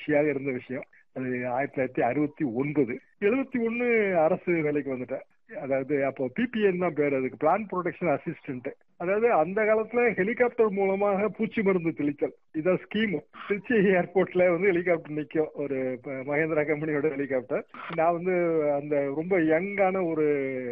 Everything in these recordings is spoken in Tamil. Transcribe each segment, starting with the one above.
மகிழ்ச்சியாக இருந்த விஷயம் அது ஆயிரத்தி தொள்ளாயிரத்தி அறுபத்தி ஒன்பது எழுபத்தி ஒன்னு அரசு வேலைக்கு வந்துட்டேன் அதாவது அப்போ பிபிஎன் தான் பேர் அதுக்கு பிளான் ப்ரொடெக்ஷன் அசிஸ்டன்ட் அதாவது அந்த காலத்துல ஹெலிகாப்டர் மூலமாக பூச்சி மருந்து தெளித்தல் இதான் ஸ்கீம் திருச்சி ஏர்போர்ட்ல வந்து ஹெலிகாப்டர் நிற்கும் ஒரு மகேந்திரா கம்பெனியோட ஹெலிகாப்டர் நான் வந்து அந்த ரொம்ப யங்கான ஒரு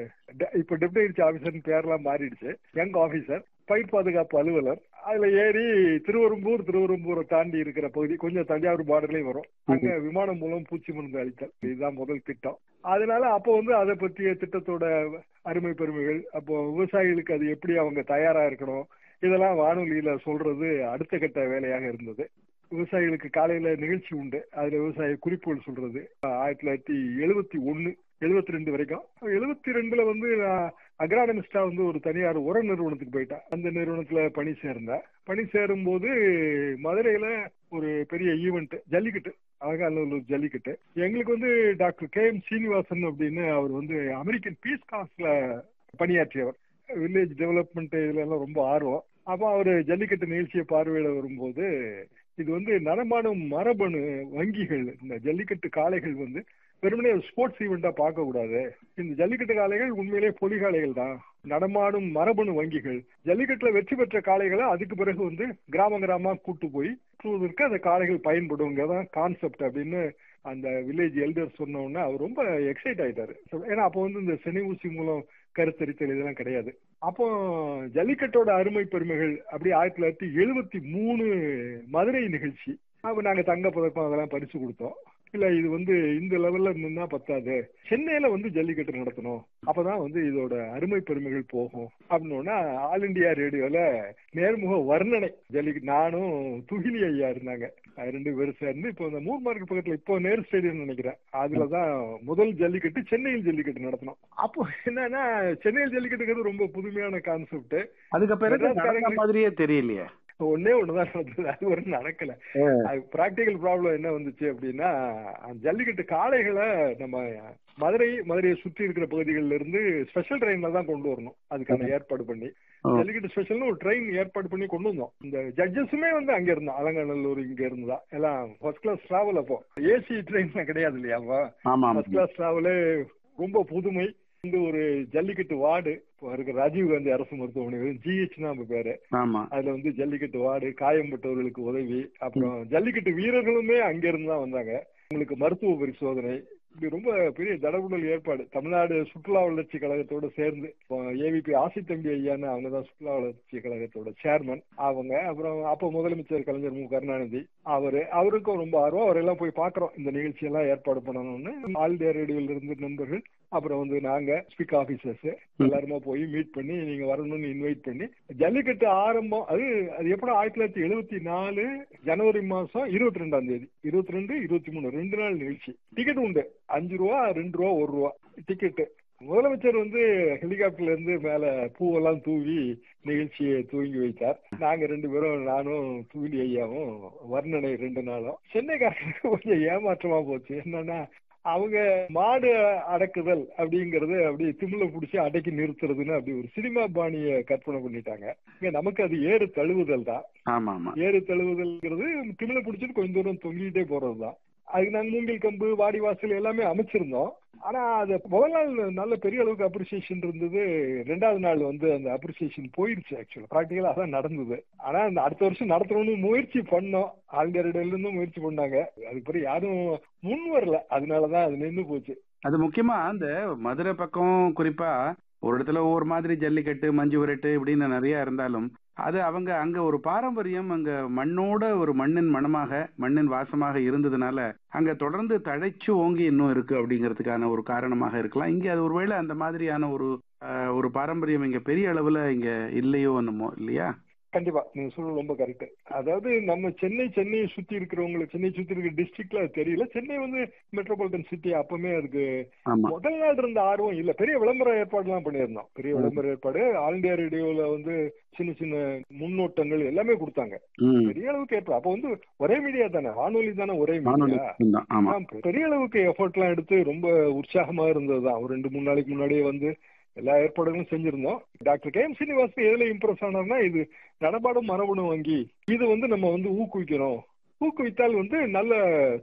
இப்ப டெப்டி ஆபீசர் பேர்லாம் மாறிடுச்சு யங் ஆபீசர் பயிர் பாதுகாப்பு அலுவலர் அதுல ஏறி திருவரும்பூர் திருவரும்பூரை தாண்டி இருக்கிற பகுதி கொஞ்சம் தஞ்சாவூர் பார்டர்லயும் வரும் அங்க விமானம் மூலம் பூச்சி மருந்து அளித்தல் இதுதான் முதல் திட்டம் அதனால அப்போ வந்து அதை பற்றிய திட்டத்தோட அருமை பெருமைகள் அப்போ விவசாயிகளுக்கு அது எப்படி அவங்க தயாரா இருக்கணும் இதெல்லாம் வானொலியில சொல்றது அடுத்த கட்ட வேலையாக இருந்தது விவசாயிகளுக்கு காலையில நிகழ்ச்சி உண்டு அதுல விவசாய குறிப்புகள் சொல்றது ஆயிரத்தி தொள்ளாயிரத்தி எழுபத்தி ஒன்னு எழுபத்தி ரெண்டு வரைக்கும் எழுபத்தி ரெண்டுல வந்து அக்ரானமிஸ்டா வந்து ஒரு தனியார் உர நிறுவனத்துக்கு போயிட்டேன் அந்த நிறுவனத்துல பணி சேர்ந்தேன் பணி சேரும் போது மதுரையில ஒரு பெரிய ஈவெண்ட் ஜல்லிக்கட்டு அழகாநல்லூர் ஜல்லிக்கட்டு எங்களுக்கு வந்து டாக்டர் கே எம் சீனிவாசன் அப்படின்னு அவர் வந்து அமெரிக்கன் பீஸ் காஸ்ட்ல பணியாற்றியவர் வில்லேஜ் டெவலப்மெண்ட் இதுல எல்லாம் ரொம்ப ஆர்வம் அப்போ அவர் ஜல்லிக்கட்டு நிகழ்ச்சியை பார்வையிட வரும்போது இது வந்து நடமாடும் மரபணு வங்கிகள் இந்த ஜல்லிக்கட்டு காளைகள் வந்து வெறுமனே ஸ்போர்ட்ஸ் ஈவெண்டா பார்க்க கூடாது இந்த ஜல்லிக்கட்டு காளைகள் உண்மையிலேயே பொலி காளைகள் தான் நடமாடும் மரபணு வங்கிகள் ஜல்லிக்கட்டுல வெற்றி பெற்ற காளைகளை அதுக்கு பிறகு வந்து கிராம கிராமமா கூட்டு போய் தூவதற்கு அந்த காளைகள் பயன்படுங்கிறதான் கான்செப்ட் அப்படின்னு அந்த வில்லேஜ் எல்டர் சொன்ன உடனே அவர் ரொம்ப எக்ஸைட் ஆயிட்டாரு ஏன்னா அப்போ வந்து இந்த செனி ஊசி மூலம் கருத்தரித்தல் இதெல்லாம் கிடையாது அப்போ ஜல்லிக்கட்டோட அருமை பெருமைகள் அப்படி ஆயிரத்தி தொள்ளாயிரத்தி எழுபத்தி மூணு மதுரை நிகழ்ச்சி அப்ப நாங்க தங்க பதக்கம் அதெல்லாம் பரிசு கொடுத்தோம் இல்ல இது வந்து இந்த லெவல்ல நின்னா பத்தாது சென்னையில வந்து ஜல்லிக்கட்டு நடத்தணும் அப்பதான் வந்து இதோட அருமை பெருமைகள் போகும் அப்படின்னா ஆல் இண்டியா ரேடியோல நேர்முக வர்ணனை ஜல்லிக்கட்டு நானும் துகிலி ஐயா இருந்தாங்க ரெண்டு பேரும் சேர்ந்து இப்போ இந்த மூர் மார்க்கெட் பக்கத்துல இப்போ நேரு ஸ்டேடியம் நினைக்கிறேன் அதுலதான் முதல் ஜல்லிக்கட்டு சென்னையில் ஜல்லிக்கட்டு நடத்தணும் அப்போ என்னன்னா சென்னையில் ஜல்லிக்கட்டுங்கிறது ரொம்ப புதுமையான கான்செப்ட் அதுக்கு பிறகு மாதிரியே தெரியலையே ஒன்னே ஒண்ணுதான் நடந்தது அது ஒரு நடக்கல அது பிராக்டிக்கல் ப்ராப்ளம் என்ன வந்துச்சு அப்படின்னா ஜல்லிக்கட்டு காளைகளை நம்ம மதுரை மதுரையை சுற்றி இருக்கிற பகுதிகளில இருந்து ஸ்பெஷல் ட்ரெயின்ல தான் கொண்டு வரணும் அதுக்கான ஏற்பாடு பண்ணி ஜல்லிக்கட்டு ஸ்பெஷல்னு ஒரு ட்ரெயின் ஏற்பாடு பண்ணி கொண்டு வந்தோம் இந்த ஜட்ஜஸுமே வந்து அங்க இருந்தோம் அலங்காநல்லூர் இங்க இருந்தா எல்லாம் ஃபர்ஸ்ட் கிளாஸ் டிராவல் அப்போ ஏசி ட்ரெயின் கிடையாது இல்லையா ஃபர்ஸ்ட் கிளாஸ் டிராவலு ரொம்ப புதுமை வந்து ஒரு ஜல்லிக்கட்டு வார்டு இருக்கிற ராஜீவ் காந்தி அரசு மருத்துவமனை ஜிஹெச் நம்ம பேரு அதுல வந்து ஜல்லிக்கட்டு வார்டு காயம்பட்டவர்களுக்கு உதவி அப்புறம் ஜல்லிக்கட்டு வீரர்களுமே அங்க இருந்து தான் வந்தாங்க உங்களுக்கு மருத்துவ பரிசோதனை இது ரொம்ப பெரிய தடபுடல் ஏற்பாடு தமிழ்நாடு சுற்றுலா வளர்ச்சி கழகத்தோட சேர்ந்து ஏவிபி ஆசித்தம்பி ஐயான்னு அவங்க தான் சுற்றுலா வளர்ச்சி கழகத்தோட சேர்மன் அவங்க அப்புறம் அப்ப முதலமைச்சர் கலைஞர் மு கருணாநிதி அவரு அவருக்கும் ரொம்ப ஆர்வம் அவரெல்லாம் போய் பாக்குறோம் இந்த நிகழ்ச்சி எல்லாம் ஏற்பாடு பண்ணணும்னு ஆல் இண்டியா ரேடியோல இருந்து நண்பர்கள் அப்புறம் வந்து நாங்க ஸ்பீக் ஆபீசர்ஸ் எல்லாருமா போய் மீட் பண்ணி நீங்க வரணும்னு இன்வைட் பண்ணி ஜல்லிக்கட்டு ஆரம்பம் அது அது எப்படா ஆயிரத்தி தொள்ளாயிரத்தி எழுபத்தி நாலு ஜனவரி மாசம் இருபத்தி ரெண்டாம் தேதி இருபத்தி ரெண்டு இருபத்தி மூணு ரெண்டு நாள் நிகழ்ச்சி டிக்கெட் உண்டு அஞ்சு ரூபா ரெண்டு ரூபா ஒரு ரூபா டிக்கெட்டு முதலமைச்சர் வந்து ஹெலிகாப்டர்ல இருந்து மேல பூவெல்லாம் தூவி நிகழ்ச்சியை தூங்கி வைத்தார் நாங்க ரெண்டு பேரும் நானும் தூவி ஐயாவும் வர்ணனை ரெண்டு நாளும் சென்னைக்காரங்களுக்கு கொஞ்சம் ஏமாற்றமா போச்சு என்னன்னா அவங்க மாடு அடக்குதல் அப்படிங்கறது அப்படி திமில புடிச்சு அடக்கி நிறுத்துறதுன்னு அப்படி ஒரு சினிமா பாணிய கற்பனை பண்ணிட்டாங்க இங்க நமக்கு அது ஏறு தழுவுதல் தான் ஏறு தழுவுதல்ங்கிறது திமில புடிச்சிட்டு கொஞ்சம் தூரம் தொங்கிட்டே போறதுதான் அதுக்கு நாங்க மூங்கில் கம்பு வாடி வாசல் எல்லாமே அமைச்சிருந்தோம் ஆனா அது முதல் நாள் நல்ல பெரிய அளவுக்கு அப்ரிசியேஷன் இருந்தது ரெண்டாவது நாள் வந்து அந்த அப்ரிசியேஷன் போயிருச்சு ஆக்சுவலா ப்ராக்டிக்கலா அதான் நடந்தது ஆனா அந்த அடுத்த வருஷம் நடத்தணும்னு முயற்சி பண்ணோம் ஆல்கரிடையில இருந்தும் முயற்சி பண்ணாங்க அதுக்கு பிறகு யாரும் முன் வரல அதனாலதான் அது நின்று போச்சு அது முக்கியமா அந்த மதுரை பக்கம் குறிப்பா ஒரு இடத்துல ஒவ்வொரு மாதிரி ஜல்லிக்கட்டு மஞ்சு விரட்டு இப்படின்னு நிறைய இருந்தாலும் அது அவங்க அங்க ஒரு பாரம்பரியம் அங்க மண்ணோட ஒரு மண்ணின் மனமாக மண்ணின் வாசமாக இருந்ததுனால அங்க தொடர்ந்து தழைச்சு ஓங்கி இன்னும் இருக்கு அப்படிங்கிறதுக்கான ஒரு காரணமாக இருக்கலாம் இங்க அது ஒருவேளை அந்த மாதிரியான ஒரு ஒரு பாரம்பரியம் இங்க பெரிய அளவுல இங்க இல்லையோ என்னமோ இல்லையா கண்டிப்பா நீங்க சொல்றது ரொம்ப கரெக்ட் அதாவது நம்ம சென்னை சென்னையை சுத்தி இருக்கிறவங்களுக்கு சென்னை சுத்தி இருக்கிற டிஸ்ட்ரிக்ட்ல தெரியல சென்னை வந்து மெட்ரோபாலிட்டன் சிட்டி அப்பவுமே அதுக்கு முதல் நாள் இருந்த ஆர்வம் இல்ல பெரிய விளம்பர ஏற்பாடு எல்லாம் பண்ணியிருந்தோம் பெரிய விளம்பர ஏற்பாடு ஆல் இண்டியா ரேடியோல வந்து சின்ன சின்ன முன்னோட்டங்கள் எல்லாமே கொடுத்தாங்க பெரிய அளவுக்கு ஏற்பாடு அப்ப வந்து ஒரே மீடியா தானே வானொலி தானே ஒரே மீடியா பெரிய அளவுக்கு எஃபர்ட் எல்லாம் எடுத்து ரொம்ப உற்சாகமா இருந்ததுதான் ஒரு ரெண்டு மூணு நாளைக்கு முன்னாடியே வந்து எல்லா ஏற்பாடுகளும் செஞ்சிருந்தோம் டாக்டர் கே எம் சீனிவாஸ் எதுல இம்ப்ரெஸ் ஆனார்னா இது நடமாடும் மரபணு வங்கி இது வந்து நம்ம வந்து ஊக்குவிக்கணும் ஊக்குவித்தால் வந்து நல்ல